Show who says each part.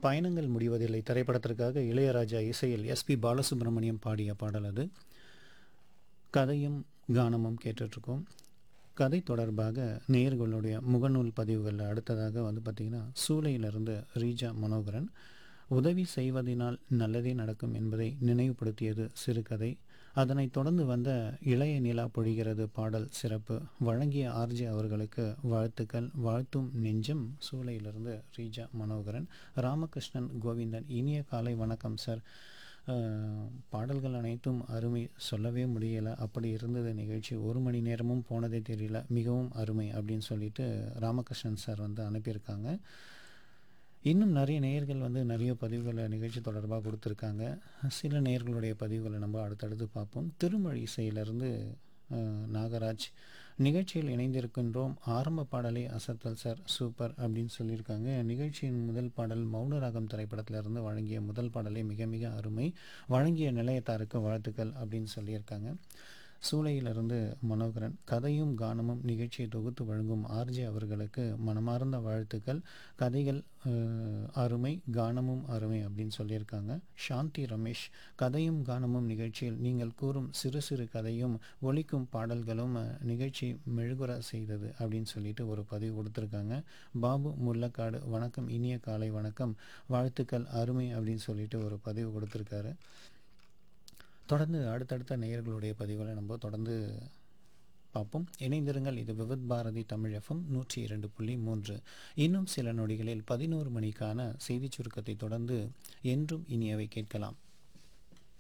Speaker 1: பயணங்கள் முடிவதில்லை திரைப்படத்திற்காக இளையராஜா இசையில் எஸ்பி பாலசுப்ரமணியம் பாடிய பாடல் அது கதையும் கானமும் கேட்டுட்ருக்கோம் கதை தொடர்பாக நேயர்களுடைய முகநூல் பதிவுகளில் அடுத்ததாக வந்து பார்த்திங்கன்னா சூளையிலிருந்து ரீஜா மனோகரன் உதவி செய்வதனால் நல்லதே நடக்கும் என்பதை நினைவுபடுத்தியது சிறுகதை அதனைத் தொடர்ந்து வந்த இளைய நிலா பொழிகிறது பாடல் சிறப்பு வழங்கிய ஆர்ஜி அவர்களுக்கு வாழ்த்துக்கள் வாழ்த்தும் நெஞ்சம் சூளையிலிருந்து ரீஜா மனோகரன் ராமகிருஷ்ணன் கோவிந்தன் இனிய காலை வணக்கம் சார் அஹ், பாடல்கள் அனைத்தும் அருமை சொல்லவே முடியலை அப்படி இருந்தது நிகழ்ச்சி ஒரு மணி நேரமும் போனதே தெரியல மிகவும் அருமை அப்படின்னு சொல்லிட்டு ராமகிருஷ்ணன் சார் வந்து அனுப்பியிருக்காங்க இன்னும் நிறைய நேயர்கள் வந்து நிறைய பதிவுகளை நிகழ்ச்சி தொடர்பாக கொடுத்துருக்காங்க சில நேயர்களுடைய பதிவுகளை நம்ம அடுத்தடுத்து பார்ப்போம் திருமொழி இசையிலிருந்து அஹ், நாகராஜ் நிகழ்ச்சியில் இணைந்திருக்கின்றோம் ஆரம்ப பாடலே அசத்தல் சார் சூப்பர் அப்படின்னு சொல்லியிருக்காங்க நிகழ்ச்சியின் முதல் பாடல் மௌனராகம் திரைப்படத்திலிருந்து வழங்கிய முதல் பாடலே மிக மிக அருமை வழங்கிய நிலையத்தாருக்கு வாழ்த்துக்கள் அப்படின்னு சொல்லியிருக்காங்க சூளையிலிருந்து மனோகரன் கதையும் கானமும் நிகழ்ச்சியை தொகுத்து வழங்கும் ஆர்ஜே அவர்களுக்கு மனமார்ந்த வாழ்த்துக்கள் கதைகள் அஹ், அருமை கானமும் அருமை அப்படின்னு சொல்லியிருக்காங்க சாந்தி ரமேஷ் கதையும் கானமும் நிகழ்ச்சியில் நீங்கள் கூறும் சிறு சிறு கதையும் ஒலிக்கும் பாடல்களும் அஹ், நிகழ்ச்சி மெழுகுற செய்தது அப்படின்னு சொல்லிட்டு ஒரு பதிவு கொடுத்துருக்காங்க பாபு முல்லக்காடு வணக்கம் இனிய காலை வணக்கம் வாழ்த்துக்கள் அருமை அப்படின்னு சொல்லிட்டு ஒரு பதிவு கொடுத்துருக்காரு தொடர்ந்து அடுத்தடுத்த நேயர்களுடைய பதிவுகளை நம்ம தொடர்ந்து பார்ப்போம் இணைந்திருங்கள் இது விவித் பாரதி தமிழ் எஃப்எம் நூற்றி இரண்டு புள்ளி மூன்று இன்னும் சில நொடிகளில் பதினோரு மணிக்கான செய்திச் சுருக்கத்தை தொடர்ந்து என்றும் இனியவை கேட்கலாம்